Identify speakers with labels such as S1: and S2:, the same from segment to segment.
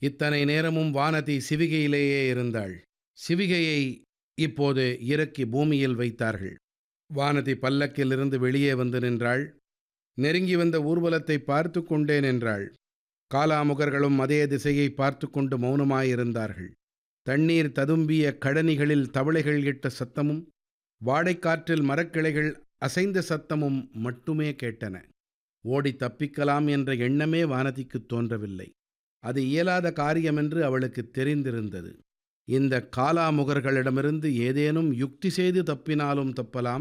S1: இத்தனை நேரமும் வானதி சிவிகையிலேயே இருந்தாள் சிவிகையை இப்போது இறக்கி பூமியில் வைத்தார்கள் வானதி பல்லக்கிலிருந்து வெளியே வந்து நின்றாள் நெருங்கி வந்த ஊர்வலத்தை பார்த்து கொண்டே நின்றாள் காலாமுகர்களும் அதே திசையை பார்த்து கொண்டு மௌனமாயிருந்தார்கள் தண்ணீர் ததும்பிய கழனிகளில் தவளைகள் இட்ட சத்தமும் வாடைக்காற்றில் மரக்கிளைகள் அசைந்த சத்தமும் மட்டுமே கேட்டன ஓடி தப்பிக்கலாம் என்ற எண்ணமே வானதிக்குத் தோன்றவில்லை அது இயலாத காரியமென்று அவளுக்கு தெரிந்திருந்தது இந்த காலாமுகர்களிடமிருந்து ஏதேனும் யுக்தி செய்து தப்பினாலும் தப்பலாம்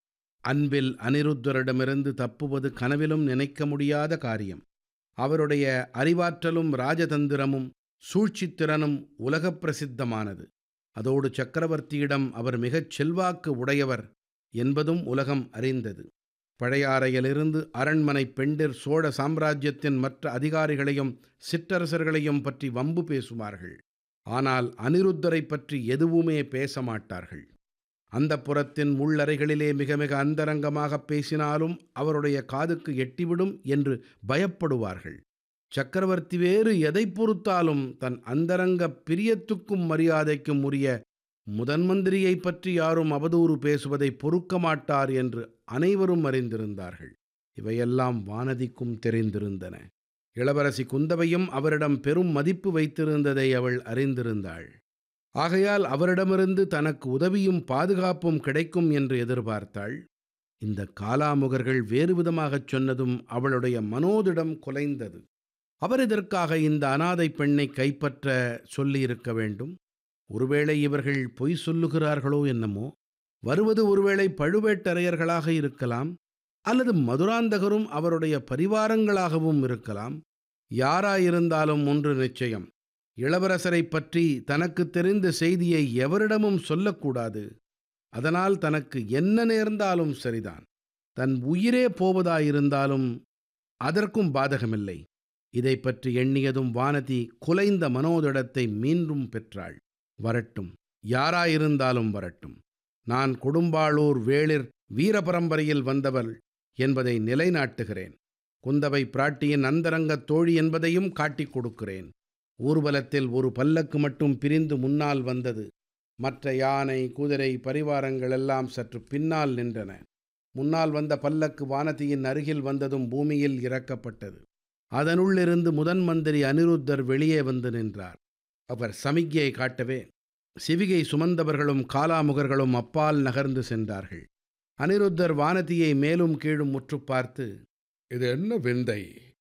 S1: அன்பில் அனிருத்தரிடமிருந்து தப்புவது கனவிலும் நினைக்க முடியாத காரியம் அவருடைய அறிவாற்றலும் ராஜதந்திரமும் சூழ்ச்சித்திறனும் உலகப் பிரசித்தமானது அதோடு சக்கரவர்த்தியிடம் அவர் மிகச் செல்வாக்கு உடையவர் என்பதும் உலகம் அறிந்தது பழையாறையிலிருந்து அரண்மனை பெண்டிர் சோழ சாம்ராஜ்யத்தின் மற்ற அதிகாரிகளையும் சிற்றரசர்களையும் பற்றி வம்பு பேசுவார்கள் ஆனால் அனிருத்தரை பற்றி எதுவுமே பேச மாட்டார்கள் அந்த புறத்தின் உள்ளறைகளிலே மிக மிக அந்தரங்கமாக பேசினாலும் அவருடைய காதுக்கு எட்டிவிடும் என்று பயப்படுவார்கள் சக்கரவர்த்தி வேறு எதை பொறுத்தாலும் தன் அந்தரங்க பிரியத்துக்கும் மரியாதைக்கும் உரிய முதன் மந்திரியை பற்றி யாரும் அவதூறு பேசுவதை பொறுக்க மாட்டார் என்று அனைவரும் அறிந்திருந்தார்கள் இவையெல்லாம் வானதிக்கும் தெரிந்திருந்தன இளவரசி குந்தவையும் அவரிடம் பெரும் மதிப்பு வைத்திருந்ததை அவள் அறிந்திருந்தாள் ஆகையால் அவரிடமிருந்து தனக்கு உதவியும் பாதுகாப்பும் கிடைக்கும் என்று எதிர்பார்த்தாள் இந்த காலாமுகர்கள் வேறு விதமாகச் சொன்னதும் அவளுடைய மனோதிடம் குலைந்தது அவர் இதற்காக இந்த அனாதை பெண்ணை கைப்பற்ற சொல்லியிருக்க வேண்டும் ஒருவேளை இவர்கள் பொய் சொல்லுகிறார்களோ என்னமோ வருவது ஒருவேளை பழுவேட்டரையர்களாக இருக்கலாம் அல்லது மதுராந்தகரும் அவருடைய பரிவாரங்களாகவும் இருக்கலாம் யாராயிருந்தாலும் ஒன்று நிச்சயம் இளவரசரை பற்றி தனக்கு தெரிந்த செய்தியை எவரிடமும் சொல்லக்கூடாது அதனால் தனக்கு என்ன நேர்ந்தாலும் சரிதான் தன் உயிரே போவதாயிருந்தாலும் அதற்கும் பாதகமில்லை இதை பற்றி எண்ணியதும் வானதி குலைந்த மனோதிடத்தை மீண்டும் பெற்றாள் வரட்டும் யாராயிருந்தாலும் வரட்டும் நான் கொடும்பாளூர் வேளிர் வீரபரம்பரையில் வந்தவள் என்பதை நிலைநாட்டுகிறேன் குந்தவை பிராட்டியின் அந்தரங்கத் தோழி என்பதையும் காட்டிக் கொடுக்கிறேன் ஊர்வலத்தில் ஒரு பல்லக்கு மட்டும் பிரிந்து முன்னால் வந்தது மற்ற யானை குதிரை பரிவாரங்கள் எல்லாம் சற்று பின்னால் நின்றன முன்னால் வந்த பல்லக்கு வானதியின் அருகில் வந்ததும் பூமியில் இறக்கப்பட்டது அதனுள்ளிருந்து முதன் மந்திரி அனிருத்தர் வெளியே வந்து நின்றார் அவர் சமிக்ஞையை காட்டவே சிவிகை சுமந்தவர்களும் காலாமுகர்களும் அப்பால் நகர்ந்து சென்றார்கள் அனிருத்தர் வானதியை மேலும் கீழும் முற்று பார்த்து
S2: இது என்ன விந்தை